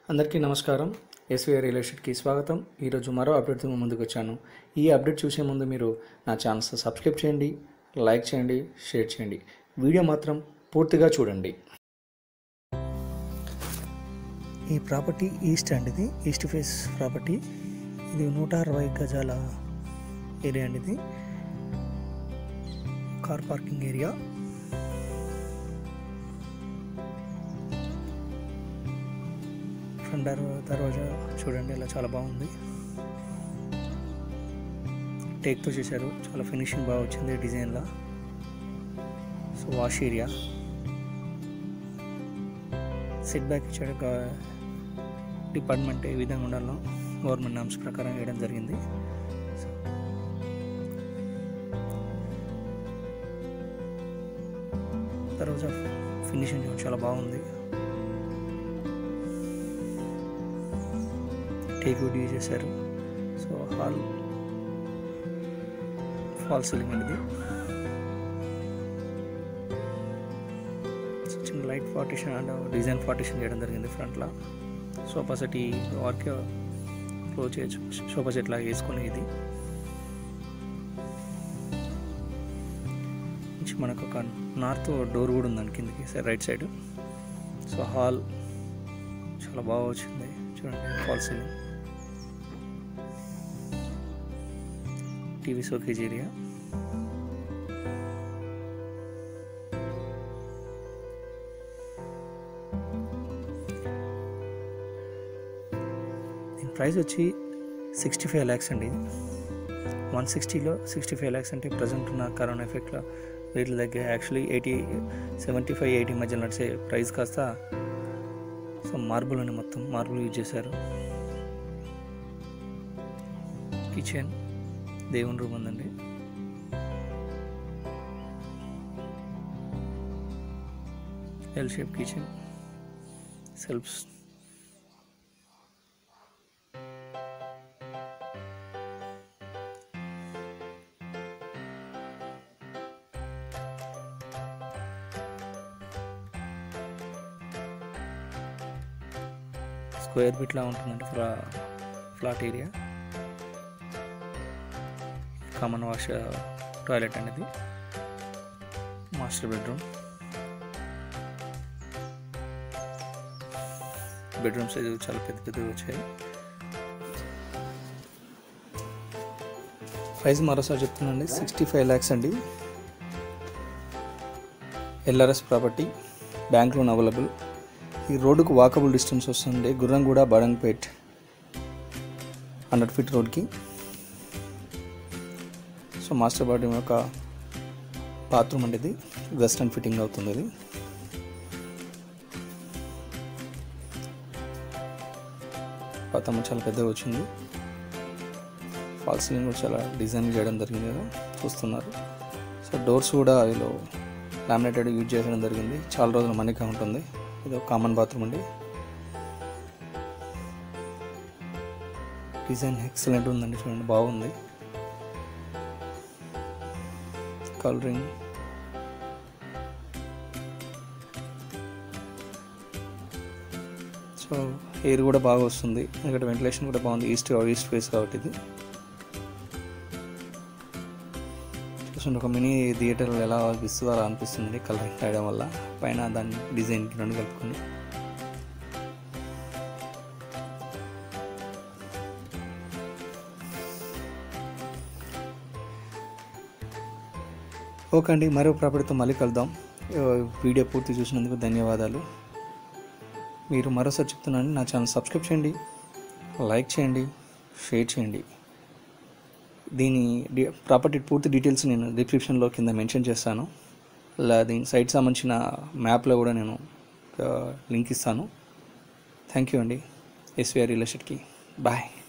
అందరికీ నమస్కారం SVI real ఎస్టేట్కి స్వాగతం ఈరోజు మరో అప్డేట్తో మీ ముందుకు వచ్చాను ఈ అప్డేట్ చూసే ముందు మీరు నా ఛానల్స్ సబ్స్క్రైబ్ చేయండి లైక్ చేయండి షేర్ చేయండి వీడియో మాత్రం పూర్తిగా చూడండి ఈ ప్రాపర్టీ ఈస్ట్ అండి ఇది ఈస్ట్ ఫేస్ ప్రాపర్టీ ఇది నూట అరవై గజాల ఏరియా అండి ఇది కార్ పార్కింగ్ ఏరియా ఫ్రంట్ దర్వా దర్వాజా చూడండి ఇలా చాలా బాగుంది టేక్తో చేశారు చాలా ఫినిషింగ్ బాగా వచ్చింది డిజైన్లా so wash area set back ఇచ్చాడు గా- డిపార్ట్మెంట్ ఏ విధంగా ఉండాలో గవర్నమెంట్ నామ్స్ ప్రకారం వేయడం జరిగింది సో తర్వాత ఫినిషింగ్ చాలా బాగుంది టేక్ వుడ్ యూజ్ చేశారు సో హాల్ ఫాల్ సీలింగ్ అనేది సో చిన్న light partition and design partition చేయడం జరిగింది ఫ్రంట్లో సోఫా సెట్ ఈ వర్క్ క్లోజ్ చేయొచ్చు సోఫా సెట్ లాగా వేసుకొని ఇది నుంచి మనకు ఒక నార్త్ డోర్ కూడా ఉందండి కిందకి side right side so hall చాలా బాగా వచ్చింది చూడండి fall ceiling TV showcase area దీని ప్రైస్ వచ్చి సిక్స్టీ ఫైవ్ ల్యాక్స్ అండి వన్ సిక్స్టీలో సిక్స్టీ ఫైవ్ ల్యాక్స్ అంటే ప్రజెంట్ ఉన్న కరోనా ఎఫెక్ట్లో రేట్ల దగ్గర actually eighty seventy five eighty మధ్య నడిచే ప్రైస్ కాస్త సో మార్బుల్ అని మొత్తం మార్బుల్ యూజ్ చేశారు కిచెన్ దేవుని రూమ్ ఉందండి L shape kitchen shelves square ఫీట్లా ఉంటుందండి ఫ్లా flat area common wash toilet అనేది మాస్టర్ బెడ్రూమ్ బెడ్రూమ్ సైజ్ చాలా పెద్ద పెద్దగా వచ్చాయి ప్రైస్ మరోసారి చెప్తున్నాండి సిక్స్టీ ఫైవ్ ల్యాక్స్ అండి LRS property bank loan available ఈ రోడ్డుకు వాకబుల్ డిస్టెన్స్ వస్తుంది గుర్రంగూడ బడంగ్పేట్ హండ్రెడ్ ఫీట్ రోడ్కి సో మాస్టర్ బెడ్రూమ్ యొక్క బాత్రూమ్ అండి ఇది వెస్టర్న్ ఫిట్టింగ్ అవుతుంది ఇది బాత్రూమ్ చాలా పెద్దగా వచ్చింది ఫాల్ సీలింగ్ కూడా చాలా డిజైన్ చేయడం జరిగింది కదా చూస్తున్నారు సో డోర్స్ కూడా వీళ్ళు లామినేటెడ్ యూజ్ చేయడం జరిగింది చాలా రోజులు మన్నిక ఉంటుంది ఇది ఒక కామన్ బాత్రూమ్ అండి డిజైన్ ఎక్సలెంట్ ఉందండి చూడండి బాగుంది కలరింగ్ సో ఎయిర్ కూడా బాగా వస్తుంది ఎందుకంటే వెంటిలేషన్ కూడా బాగుంది ఈస్ట్ ఈస్ట్ ఫేస్ కాబట్టి ఇది చూస్తుంటే ఒక మినీ థియేటర్ ఎలా అనిపిస్తుందో అలా అనిపిస్తుంది కలరింగ్ వేయడం వల్ల పైన దాని డిజైన్ రెండు కలుపుకొని ఓకే అండి మరో ప్రాపర్టీతో మళ్ళీ కలుద్దాం ఆ, వీడియో పూర్తి చూసినందుకు ధన్యవాదాలు మీరు మరోసారి చెప్తున్నాను నా ఛానల్ సబ్స్క్రైబ్ చేయండి లైక్ చేయండి షేర్ చేయండి దీని డి- ప్రాపర్టీ పూర్తి డీటెయిల్స్ నేను డిస్క్రిప్షన్లో కింద మెన్షన్ చేస్తాను అలా దీని సైట్ సంబంధించిన మ్యాప్లో కూడా నేను ఆ, లింక్ ఇస్తాను థ్యాంక్ యూ అండి ఎస్వీఆర్ రియల్ ఎస్టేట్కి బాయ్